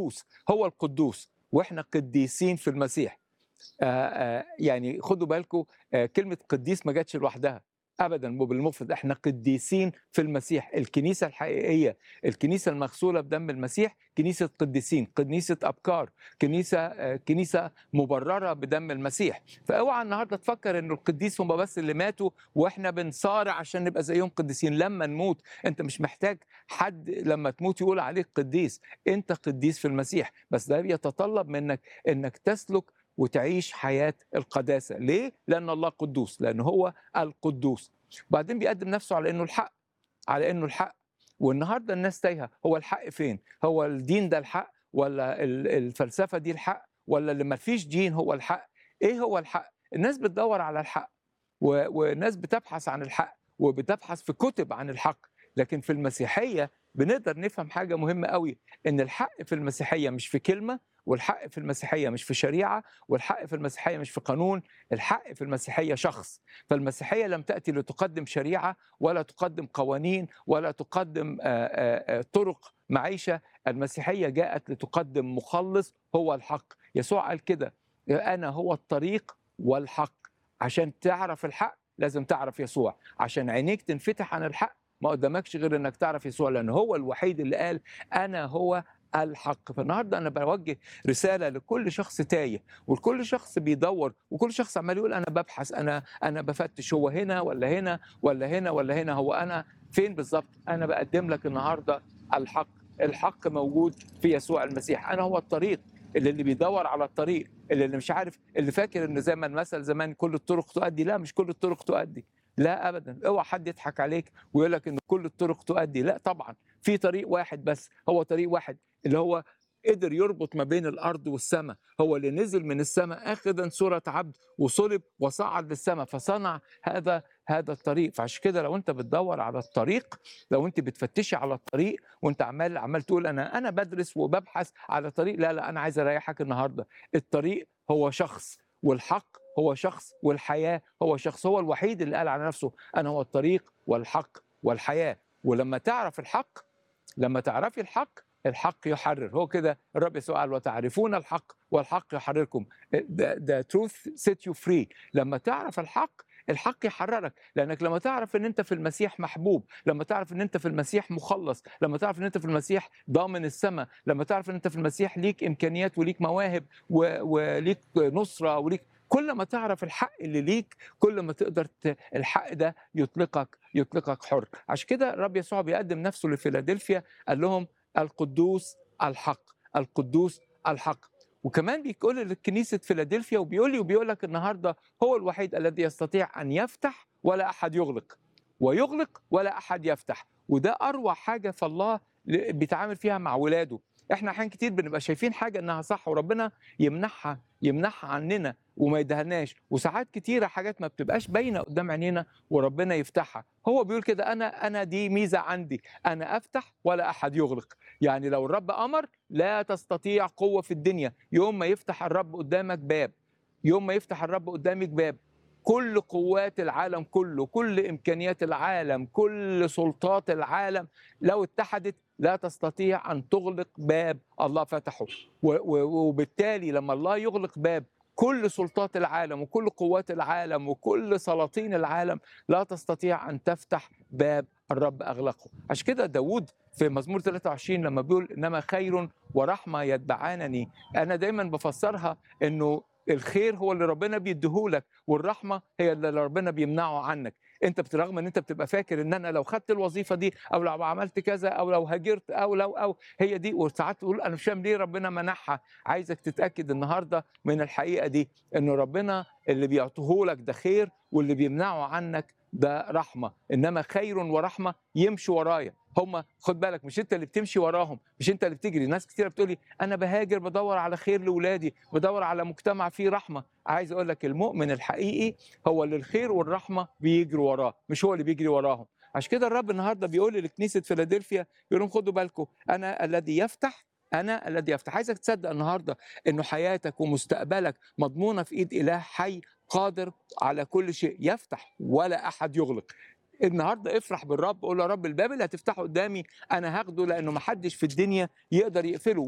القدوس هو القدوس واحنا قديسين في المسيح آه، آه، يعني خدوا بالكم كلمه قديس ما جاتش لوحدها ابدا بالمفرد احنا قديسين في المسيح الكنيسه الحقيقيه الكنيسه المغسوله بدم المسيح كنيسه قديسين كنيسه ابكار كنيسه آه، كنيسه مبرره بدم المسيح فاوعى النهارده تفكر انه القديس هم بس اللي ماتوا واحنا بنصارع عشان نبقى زيهم قديسين لما نموت انت مش محتاج حد لما تموت يقول عليك قديس انت قديس في المسيح بس ده بيتطلب منك انك تسلك وتعيش حياة القداسة ليه؟ لأن الله قدوس لأن هو القدوس بعدين بيقدم نفسه على أنه الحق على أنه الحق والنهاردة الناس تايهة هو الحق فين؟ هو الدين ده الحق ولا ال- الفلسفة دي الحق ولا اللي ما فيش دين هو الحق ايه هو الحق الناس بتدور على الحق و- والناس بتبحث عن الحق وبتبحث في كتب عن الحق لكن في المسيحية بنقدر نفهم حاجة مهمة قوي ان الحق في المسيحية مش في كلمة والحق في المسيحية مش في شريعة والحق في المسيحية مش في قانون الحق في المسيحية شخص فالمسيحية لم تأتي لتقدم شريعة ولا تقدم قوانين ولا تقدم آه، آه، آه، طرق معيشة المسيحية جاءت لتقدم مخلص هو الحق يسوع قال كده أنا هو الطريق والحق عشان تعرف الحق لازم تعرف يسوع عشان عينيك تنفتح عن الحق ما قدامكش غير انك تعرف يسوع لان هو الوحيد اللي قال انا هو الحق فالنهارده انا بوجه رساله لكل شخص تايه ولكل شخص بيدور وكل شخص عمال يقول انا ببحث انا انا بفتش هو هنا ولا هنا ولا هنا ولا هنا هو انا فين بالظبط انا بقدم لك النهارده الحق الحق موجود في يسوع المسيح انا هو الطريق اللي اللي بيدور على الطريق اللي, اللي مش عارف اللي فاكر ان زي ما المثل زمان كل الطرق تؤدي لا مش كل الطرق تؤدي لا ابدا اوعى حد يضحك عليك ويقول لك ان كل الطرق تؤدي لا طبعا في طريق واحد بس هو طريق واحد اللي هو قدر يربط ما بين الارض والسماء هو اللي نزل من السماء اخذا صوره عبد وصلب وصعد للسماء فصنع هذا هذا الطريق فعشان كده لو انت بتدور على الطريق لو انت بتفتشي على الطريق وانت عمال عمال تقول انا انا بدرس وببحث على طريق لا لا انا عايز اريحك النهارده الطريق هو شخص والحق هو شخص والحياه هو شخص هو الوحيد اللي قال على نفسه انا هو الطريق والحق والحياه ولما تعرف الحق لما تعرفي الحق الحق يحرر هو كده الرب يسوع قال وتعرفون الحق والحق يحرركم the, the truth set you free لما تعرف الحق الحق يحررك لانك لما تعرف ان انت في المسيح محبوب لما تعرف ان انت في المسيح مخلص لما تعرف ان انت في المسيح ضامن السماء لما تعرف ان انت في المسيح ليك امكانيات وليك مواهب و... وليك نصره وليك كل ما تعرف الحق اللي ليك كل ما تقدر ت... الحق ده يطلقك يطلقك حر عشان كده الرب يسوع بيقدم نفسه لفيلادلفيا قال لهم القدوس الحق القدوس الحق وكمان بيقول لكنيسة فيلادلفيا وبيقول لي وبيقول لك النهاردة هو الوحيد الذي يستطيع أن يفتح ولا أحد يغلق ويغلق ولا أحد يفتح وده أروع حاجة في الله ل- بيتعامل فيها مع ولاده احنا احيان كتير بنبقى شايفين حاجه انها صح وربنا يمنحها يمنحها عننا وما يدهناش وساعات كتيره حاجات ما بتبقاش باينه قدام عينينا وربنا يفتحها هو بيقول كده انا انا دي ميزه عندي انا افتح ولا احد يغلق يعني لو الرب امر لا تستطيع قوه في الدنيا يوم ما يفتح الرب قدامك باب يوم ما يفتح الرب قدامك باب كل قوات العالم كله كل امكانيات العالم كل سلطات العالم لو اتحدت لا تستطيع ان تغلق باب الله فتحه و- و- وبالتالي لما الله يغلق باب كل سلطات العالم وكل قوات العالم وكل سلاطين العالم لا تستطيع ان تفتح باب الرب اغلقه عشان كده داود في مزمور 23 لما بيقول انما خير ورحمه يتبعانني انا دايما بفسرها انه الخير هو اللي ربنا بيديهولك والرحمه هي اللي ربنا بيمنعه عنك انت بت- رغم ان انت بتبقى فاكر ان انا لو خدت الوظيفه دي او لو عملت كذا او لو هاجرت او لو او هي دي وساعات تقول انا مش فاهم ليه ربنا منحها عايزك تتاكد النهارده من الحقيقه دي انه ربنا اللي بيعطيهولك ده خير واللي بيمنعه عنك ده رحمه انما خير ورحمه يمشي ورايا هم خد بالك مش انت اللي بتمشي وراهم مش انت اللي بتجري ناس كتير بتقولي انا بهاجر بدور على خير لاولادي بدور على مجتمع فيه رحمه عايز اقول لك المؤمن الحقيقي هو اللي الخير والرحمه بيجروا وراه مش هو اللي بيجري وراهم عشان كده الرب النهارده بيقول لكنيسه فيلادلفيا يقول لهم خدوا بالكم انا الذي يفتح انا الذي يفتح عايزك تصدق النهارده انه حياتك ومستقبلك مضمونه في ايد اله حي قادر على كل شيء يفتح ولا احد يغلق النهارده افرح بالرب قول يا رب الباب اللي هتفتحه قدامي انا هاخده لانه محدش في الدنيا يقدر يقفله